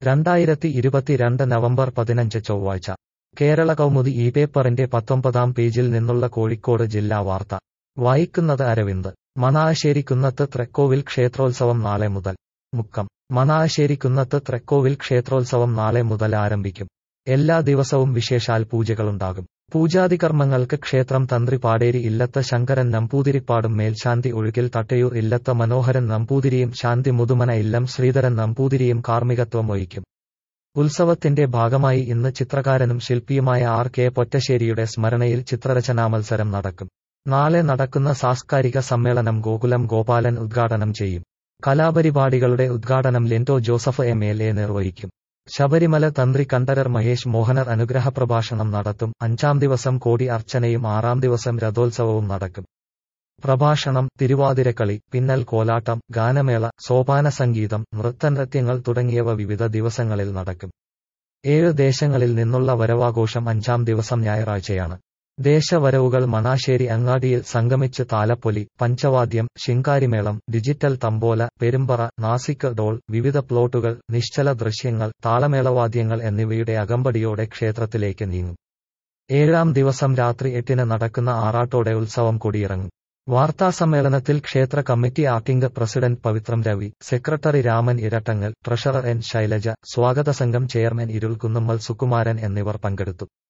രണ്ടായിരത്തി ഇരുപത്തിരണ്ട് നവംബർ പതിനഞ്ച് ചൊവ്വാഴ്ച കേരള കൗമുദി ഈ പേപ്പറിന്റെ പത്തൊമ്പതാം പേജിൽ നിന്നുള്ള കോഴിക്കോട് ജില്ലാ വാർത്ത വായിക്കുന്നത് അരവിന്ദ് മണാശ്ശേരി കുന്നത്ത് തൃക്കോവിൽ ക്ഷേത്രോത്സവം നാളെ മുതൽ മുക്കം മണാശ്ശേരി കുന്നത്ത് തൃക്കോവിൽ ക്ഷേത്രോത്സവം നാളെ മുതൽ ആരംഭിക്കും എല്ലാ ദിവസവും വിശേഷാൽ പൂജകളുണ്ടാകും പൂജാതി കർമ്മങ്ങൾക്ക് ക്ഷേത്രം തന്ത്രി പാടേരി ഇല്ലത്ത് ശങ്കരൻ നമ്പൂതിരിപ്പാടും മേൽശാന്തി ഒഴുകിൽ തട്ടയൂർ ഇല്ലത്ത് മനോഹരൻ നമ്പൂതിരിയും ശാന്തി മുതുമന ഇല്ലം ശ്രീധരൻ നമ്പൂതിരിയും കാർമ്മികത്വം വഹിക്കും ഉത്സവത്തിന്റെ ഭാഗമായി ഇന്ന് ചിത്രകാരനും ശില്പിയുമായ ആർ കെ പൊറ്റശ്ശേരിയുടെ സ്മരണയിൽ ചിത്രരചനാ മത്സരം നടക്കും നാളെ നടക്കുന്ന സാംസ്കാരിക സമ്മേളനം ഗോകുലം ഗോപാലൻ ഉദ്ഘാടനം ചെയ്യും കലാപരിപാടികളുടെ ഉദ്ഘാടനം Lento Joseph M L A നിർവഹിക്കും ശബരിമല തന്ത്രി കണ്ഠരർ മഹേഷ് മോഹനർ അനുഗ്രഹ പ്രഭാഷണം നടത്തും അഞ്ചാം ദിവസം കോടി അർച്ചനയും ആറാം ദിവസം രഥോത്സവവും നടക്കും പ്രഭാഷണം തിരുവാതിരക്കളി പിന്നൽ കോലാട്ടം ഗാനമേള സോപാന സംഗീതം നൃത്തനൃത്യങ്ങൾ തുടങ്ങിയവ വിവിധ ദിവസങ്ങളിൽ നടക്കും ഏഴ് ദേശങ്ങളിൽ നിന്നുള്ള വരവാഘോഷം അഞ്ചാം ദിവസം ഞായറാഴ്ചയാണ് ദേശവരവുകൾ മണാശ്ശേരി അങ്ങാടിയിൽ സംഗമിച്ച് താലപ്പൊലി പഞ്ചവാദ്യം ശിങ്കാരിമേളം ഡിജിറ്റൽ തമ്പോല പെരുമ്പറ നാസിക് ഡോൾ വിവിധ പ്ലോട്ടുകൾ നിശ്ചല ദൃശ്യങ്ങൾ താളമേളവാദ്യങ്ങൾ എന്നിവയുടെ അകമ്പടിയോടെ ക്ഷേത്രത്തിലേക്ക് നീങ്ങും ഏഴാം ദിവസം രാത്രി എട്ടിന് നടക്കുന്ന ആറാട്ടോടെ ഉത്സവം കൊടിയിറങ്ങും വാർത്താസമ്മേളനത്തിൽ ക്ഷേത്ര committee acting president Pavithram Ravi secretary Raman Irattangal treasurer N Shailaja സ്വാഗത സംഘം ചെയർമാൻ ഇരുൾ കുന്നുമ്മൽ സുകുമാരൻ എന്നിവർ പങ്കെടുത്തു